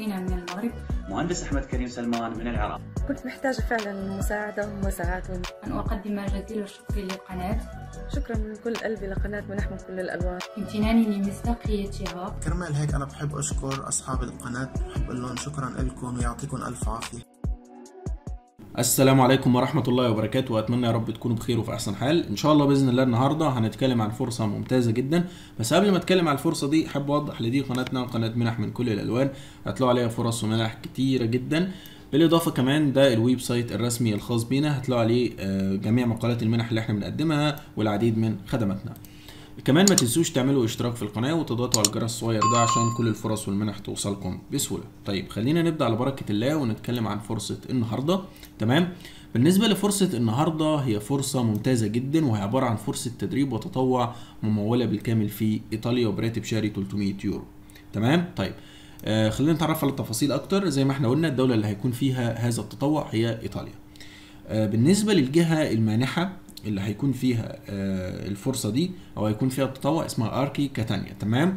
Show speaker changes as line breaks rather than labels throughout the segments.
أخينا من المغرب
مهندس أحمد كريم سلمان من العراق
كنت محتاجة فعلا مساعدة ومساعات
أن أقدم جزيل الشكر للقناة
شكرا من كل قلبي لقناة منح من كل الألوان
امتناني لمصداقيتها
كرمال هيك أنا بحب أشكر أصحاب القناة بحب أقول لهم شكرا لكم يعطيكم ألف عافية
السلام عليكم ورحمة الله وبركاته وأتمنى يا رب تكونوا بخير وفي أحسن حال إن شاء الله بإذن الله النهاردة هنتكلم عن فرصة ممتازة جدا بس قبل ما أتكلم عن الفرصة دي أحب أوضح لدي قناتنا قناة منح من كل الألوان هتلاقوا عليها فرص ومنح كتيرة جدا بالإضافة كمان ده الويب سايت الرسمي الخاص بينا هتلاقوا عليه آه، جميع مقالات المنح اللي احنا بنقدمها والعديد من خدماتنا كمان ما تنسوش تعملوا اشتراك في القناة وتضغطوا على الجرس الصغير ده عشان كل الفرص والمنح توصلكم بسهولة طيب خلينا نبدأ على بركة الله ونتكلم عن فرصة النهاردة تمام بالنسبة لفرصة النهاردة هي فرصة ممتازة جدا وهي عبارة عن فرصة تدريب وتطوع ممولة بالكامل في إيطاليا وبراتب شهري 300 يورو تمام طيب آه خلينا نتعرف على التفاصيل أكتر زي ما احنا قلنا الدولة اللي هيكون فيها هذا التطوع هي إيطاليا آه بالنسبة للجهة المانحة اللي هيكون فيها آه الفرصة دي أو هيكون فيها التطوع اسمها أركي كاتانيا تمام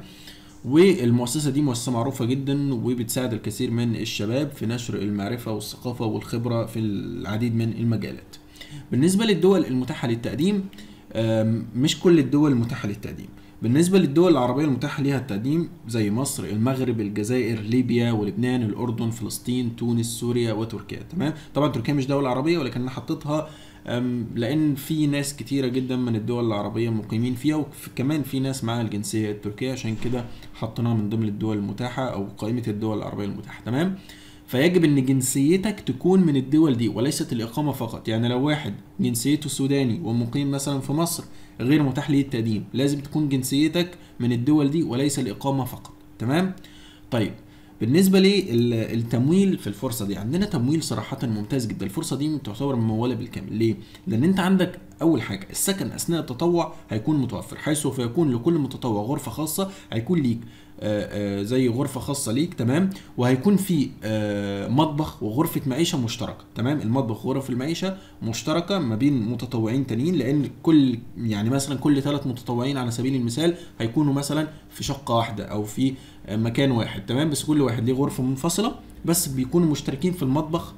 والمؤسسة دي مؤسسة معروفة جدا وبتساعد الكثير من الشباب في نشر المعرفة والثقافة والخبرة في العديد من المجالات بالنسبة للدول المتاحة للتقديم آم، مش كل الدول متاحة للتقديم بالنسبة للدول العربية المتاحة ليها التقديم زي مصر المغرب الجزائر ليبيا ولبنان الأردن فلسطين تونس سوريا وتركيا تمام طبعا تركيا مش دولة عربية ولكن أنا حطيتها أم، لأن في ناس كتيرة جدا من الدول العربية مقيمين فيها وكمان في ناس معاها الجنسية التركية عشان كده حطيناها من ضمن الدول المتاحة أو قائمة الدول العربية المتاحة تمام فيجب ان جنسيتك تكون من الدول دي وليست الاقامه فقط يعني لو واحد جنسيته سوداني ومقيم مثلا في مصر غير متاح ليه التقديم لازم تكون جنسيتك من الدول دي وليس الاقامه فقط تمام طيب بالنسبة للتمويل في الفرصة دي عندنا تمويل صراحة ممتاز جدا الفرصة دي تعتبر ممولة بالكامل ليه؟ لأن أنت عندك أول حاجة السكن أثناء التطوع هيكون متوفر حيث سوف يكون لكل متطوع غرفة خاصة هيكون ليك آه، آه، زي غرفة خاصة ليك تمام وهيكون في آه، مطبخ وغرفة معيشة مشتركة تمام المطبخ وغرف المعيشة مشتركة ما بين متطوعين تانيين لأن كل يعني مثلا كل ثلاث متطوعين على سبيل المثال هيكونوا مثلا في شقة واحدة أو في آه، مكان واحد تمام بس كل واحد ليه غرفة منفصلة بس بيكونوا مشتركين في المطبخ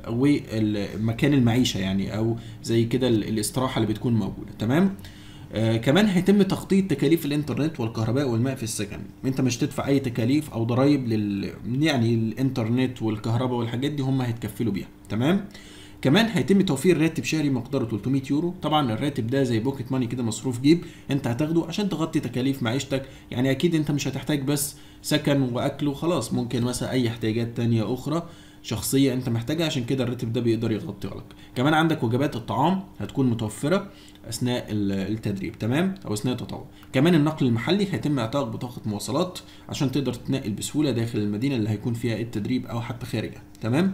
ومكان المعيشة يعني أو زي كده ال- الاستراحة اللي بتكون موجودة تمام آه كمان هيتم تغطية تكاليف الإنترنت والكهرباء والماء في السكن أنت مش تدفع أي تكاليف أو ضرائب لل يعني الإنترنت والكهرباء والحاجات دي هم هيتكفلوا بيها تمام كمان هيتم توفير راتب شهري مقداره 300 يورو طبعا الراتب ده زي بوكيت ماني كده مصروف جيب انت هتاخده عشان تغطي تكاليف معيشتك يعني اكيد انت مش هتحتاج بس سكن واكل وخلاص ممكن مثلا اي احتياجات تانية اخرى شخصية انت محتاجها عشان كده الراتب ده بيقدر يغطيها لك كمان عندك وجبات الطعام هتكون متوفرة اثناء ال- التدريب تمام او اثناء التطوع كمان النقل المحلي هيتم اعطائك بطاقة مواصلات عشان تقدر تتنقل بسهولة داخل المدينة اللي هيكون فيها التدريب او حتى خارجها تمام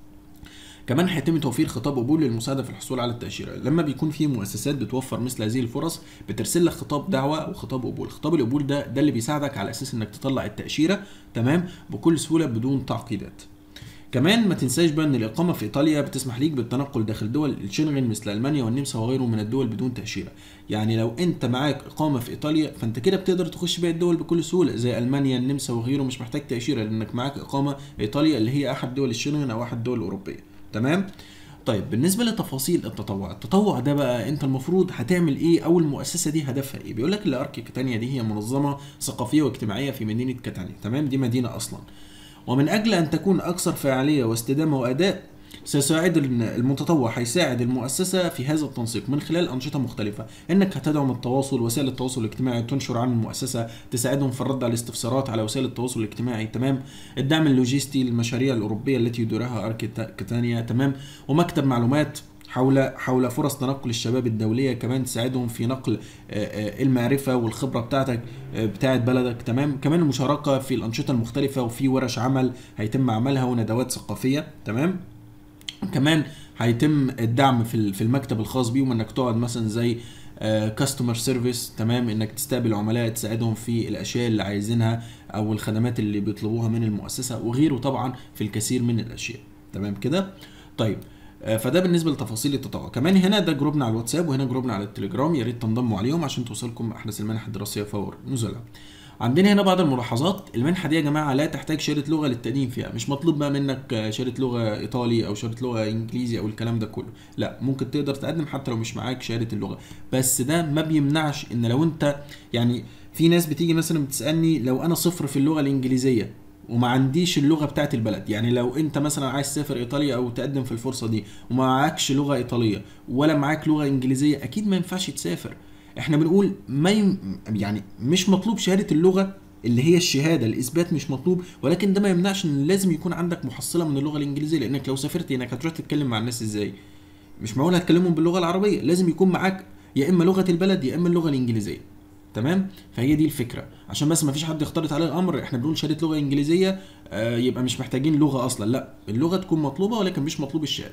كمان هيتم توفير خطاب قبول للمساعده في الحصول على التاشيره لما بيكون في مؤسسات بتوفر مثل هذه الفرص بترسل لك خطاب دعوه او خطاب قبول خطاب القبول ده ده اللي بيساعدك على اساس انك تطلع التاشيره تمام بكل سهوله بدون تعقيدات كمان ما تنساش بقى ان الاقامه في ايطاليا بتسمح ليك بالتنقل داخل دول الشنغن مثل المانيا والنمسا وغيرهم من الدول بدون تاشيره يعني لو انت معاك اقامه في ايطاليا فانت كده بتقدر تخش باقي الدول بكل سهوله زي المانيا النمسا وغيره مش محتاج تاشيره لانك معاك اقامه ايطاليا اللي هي احد دول الشنغن او احد الدول الاوروبيه تمام طيب بالنسبه لتفاصيل التطوع التطوع ده بقى انت المفروض هتعمل ايه او المؤسسه دي هدفها ايه بيقول لك الاركي كاتانيا دي هي منظمه ثقافيه واجتماعيه في مدينه كاتانيا تمام دي مدينه اصلا ومن اجل ان تكون اكثر فعاليه واستدامه واداء سيساعد المتطوع هيساعد المؤسسة في هذا التنسيق من خلال أنشطة مختلفة إنك هتدعم التواصل وسائل التواصل الاجتماعي تنشر عن المؤسسة تساعدهم في الرد على الاستفسارات على وسائل التواصل الاجتماعي تمام الدعم اللوجستي للمشاريع الأوروبية التي يديرها أركي كاتانيا تمام ومكتب معلومات حول حول فرص تنقل الشباب الدوليه كمان تساعدهم في نقل آه، آه، المعرفه والخبره بتاعتك آه، بتاعت بلدك تمام كمان المشاركه في الانشطه المختلفه وفي ورش عمل هيتم عملها وندوات ثقافيه تمام كمان هيتم الدعم في ال- في المكتب الخاص بيهم انك تقعد مثلا زي كاستمر سيرفيس تمام انك تستقبل عملاء تساعدهم في الاشياء اللي عايزينها او الخدمات اللي بيطلبوها من المؤسسه وغيره طبعا في الكثير من الاشياء تمام كده طيب آه، فده بالنسبه لتفاصيل التطوع كمان هنا ده جروبنا على الواتساب وهنا جروبنا على التليجرام يا ريت تنضموا عليهم عشان توصلكم احدث المنح الدراسيه فور نزولها عندنا هنا بعض الملاحظات المنحه دي يا جماعه لا تحتاج شهاده لغه للتقديم فيها مش مطلوب بقى منك آه، شهاده لغه ايطالي او شهاده لغه انجليزي او الكلام ده كله لا ممكن تقدر تقدم حتى لو مش معاك شهاده اللغه بس ده ما بيمنعش ان لو انت يعني في ناس بتيجي مثلا بتسالني لو انا صفر في اللغه الانجليزيه وما عنديش اللغه بتاعت البلد يعني لو انت مثلا عايز تسافر ايطاليا او تقدم في الفرصه دي وما معكش لغه ايطاليه ولا معاك لغه انجليزيه اكيد ما ينفعش تسافر احنا بنقول ما يم... يعني مش مطلوب شهاده اللغه اللي هي الشهاده الاثبات مش مطلوب ولكن ده ما يمنعش ان لازم يكون عندك محصله من اللغه الانجليزيه لانك لو سافرت هناك هتروح تتكلم مع الناس ازاي مش معقول هتكلمهم باللغه العربيه لازم يكون معاك يا اما لغه البلد يا اما اللغه الانجليزيه تمام فهي دي الفكره عشان بس ما فيش حد يختلط عليه الامر احنا بنقول شهاده لغه انجليزيه آه يبقى مش محتاجين لغه اصلا لا اللغه تكون مطلوبه ولكن مش مطلوب الشهاده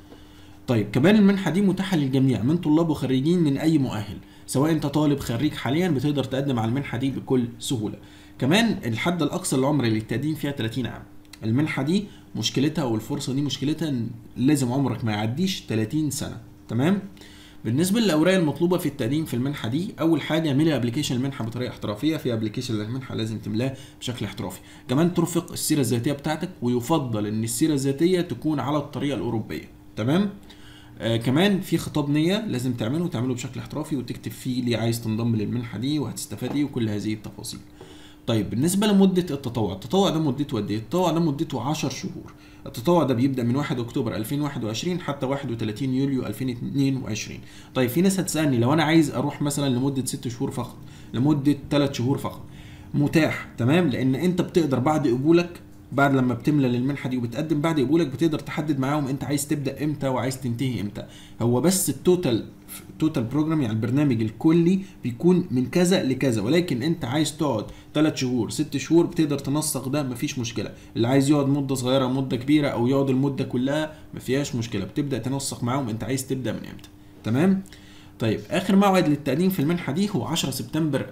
طيب كمان المنحه دي متاحه للجميع من طلاب وخريجين من اي مؤهل سواء انت طالب خريج حاليا بتقدر تقدم على المنحه دي بكل سهوله كمان الحد الاقصى العمري للتقديم فيها 30 عام المنحه دي مشكلتها او الفرصه دي مشكلتها ان لازم عمرك ما يعديش 30 سنه تمام بالنسبه للاوراق المطلوبه في التقديم في المنحه دي اول حاجه اعملي ابلكيشن المنحه بطريقه احترافيه في ابلكيشن للمنحه لازم تملاه بشكل احترافي كمان ترفق السيره الذاتيه بتاعتك ويفضل ان السيره الذاتيه تكون على الطريقه الاوروبيه تمام آه كمان في خطاب نيه لازم تعمله وتعمله بشكل احترافي وتكتب فيه ليه عايز تنضم للمنحه دي وهتستفاد ايه وكل هذه التفاصيل طيب بالنسبه لمده التطوع التطوع ده مدته قد ايه التطوع ده مدته 10 شهور التطوع ده بيبدا من 1 اكتوبر 2021 حتى 31 يوليو 2022 طيب في ناس هتسالني لو انا عايز اروح مثلا لمده 6 شهور فقط لمده 3 شهور فقط متاح تمام لان انت بتقدر بعد قبولك بعد لما بتملى للمنحه دي وبتقدم بعد قبولك بتقدر تحدد معاهم انت عايز تبدا امتى وعايز تنتهي امتى هو بس التوتال توتال بروجرام يعني البرنامج الكلي بيكون من كذا لكذا ولكن انت عايز تقعد 3 شهور 6 شهور بتقدر تنسق ده مفيش مشكله اللي عايز يقعد مده صغيره مده كبيره او يقعد المده كلها ما فيهاش مشكله بتبدا تنسق معاهم انت عايز تبدا من امتى تمام طيب اخر موعد للتقديم في المنحه دي هو 10 سبتمبر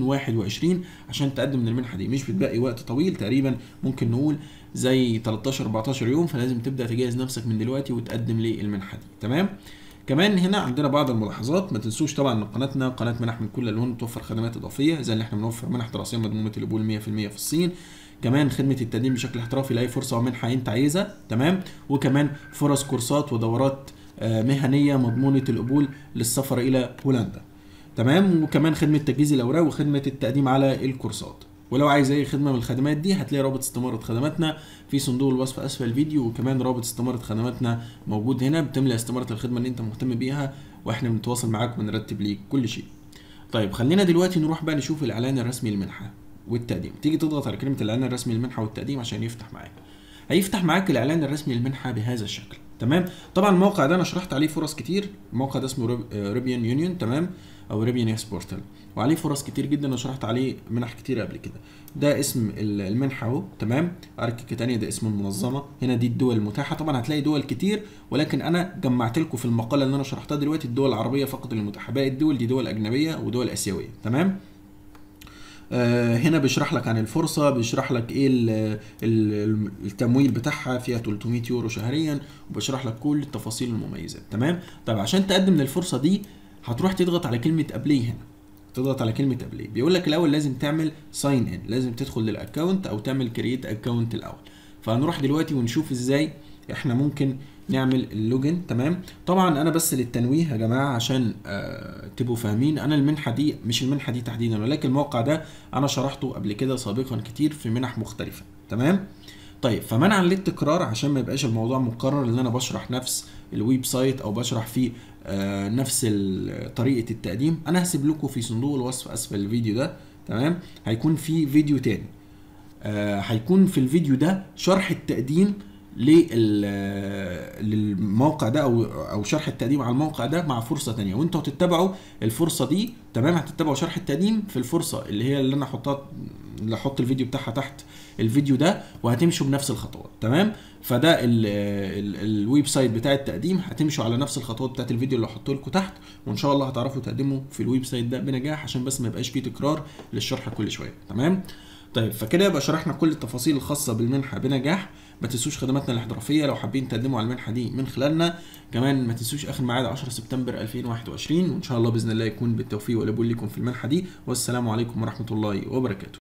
2021 عشان تقدم من المنحه دي مش بتبقي وقت طويل تقريبا ممكن نقول زي 13 14 يوم فلازم تبدا تجهز نفسك من دلوقتي وتقدم للمنحه دي تمام كمان هنا عندنا بعض الملاحظات ما تنسوش طبعا ان قناتنا قناه منح من كل الالوان بتوفر خدمات اضافيه زي اللي احنا بنوفر منح دراسيه مضمونه القبول 100% في الصين كمان خدمه التقديم بشكل احترافي لاي فرصه ومنحه انت عايزها تمام وكمان فرص كورسات ودورات آه، مهنيه مضمونه القبول للسفر الى هولندا تمام وكمان خدمه تجهيز الاوراق وخدمه التقديم على الكورسات ولو عايز اي خدمه من الخدمات دي هتلاقي رابط استماره خدماتنا في صندوق الوصف اسفل الفيديو وكمان رابط استماره خدماتنا موجود هنا بتملى استماره الخدمه اللي انت مهتم بيها واحنا بنتواصل معاك ونرتب ليك كل شيء طيب خلينا دلوقتي نروح بقى نشوف الاعلان الرسمي للمنحه والتقديم تيجي تضغط على كلمه الاعلان الرسمي للمنحه والتقديم عشان يفتح معاك هيفتح معاك الاعلان الرسمي للمنحه بهذا الشكل تمام طبعا الموقع ده انا شرحت عليه فرص كتير الموقع ده اسمه ريبيان يونيون تمام او ريبيان اكس بورتال وعليه فرص كتير جدا انا شرحت عليه منح كتير قبل كده ده اسم ال- المنحه اهو تمام اركيكا تانية ده اسم المنظمه هنا دي الدول المتاحه طبعا هتلاقي دول كتير ولكن انا جمعت لكم في المقاله اللي انا شرحتها دلوقتي الدول العربيه فقط اللي متاحه باقي الدول دي دول اجنبيه ودول اسيويه تمام آه، هنا بيشرح لك عن الفرصة بيشرح لك ايه ال- ال- التمويل بتاعها فيها 300 يورو شهريا وبيشرح لك كل التفاصيل المميزات تمام طب عشان تقدم للفرصة دي هتروح تضغط على كلمة ابلي هنا تضغط على كلمة ابلي بيقول لك الاول لازم تعمل ساين ان لازم تدخل للاكونت او تعمل كرييت اكونت الاول فهنروح دلوقتي ونشوف ازاي احنا ممكن نعمل اللوجن تمام طبعا انا بس للتنويه يا جماعه عشان آه تبقوا فاهمين انا المنحه دي مش المنحه دي تحديدا ولكن الموقع ده انا شرحته قبل كده سابقا كتير في منح مختلفه تمام طيب فمنعا للتكرار عشان ما يبقاش الموضوع مكرر ان انا بشرح نفس الويب سايت او بشرح فيه آه نفس ال- طريقه التقديم انا هسيب لكم في صندوق الوصف اسفل الفيديو ده تمام هيكون في فيديو تاني آه، هيكون في الفيديو ده شرح التقديم لل- آه، للموقع ده او او شرح التقديم على الموقع ده مع فرصه تانية وانتوا هتتبعوا الفرصه دي تمام هتتبعوا شرح التقديم في الفرصه اللي هي اللي انا احطها اللي احط الفيديو بتاعها تحت الفيديو ده وهتمشوا بنفس الخطوات تمام فده ال ال الويب سايت بتاع التقديم هتمشوا على نفس الخطوات بتاعت الفيديو اللي هحطه لكم تحت وان شاء الله هتعرفوا تقدموا في الويب سايت ده بنجاح عشان بس ما يبقاش فيه تكرار للشرح كل شويه تمام طيب فكده يبقى شرحنا كل التفاصيل الخاصه بالمنحه بنجاح ما تنسوش خدماتنا الاحترافيه لو حابين تقدموا على المنحه دي من خلالنا كمان ما تنسوش اخر ميعاد 10 سبتمبر 2021 وان شاء الله باذن الله يكون بالتوفيق والقبول لكم في المنحه دي والسلام عليكم ورحمه الله وبركاته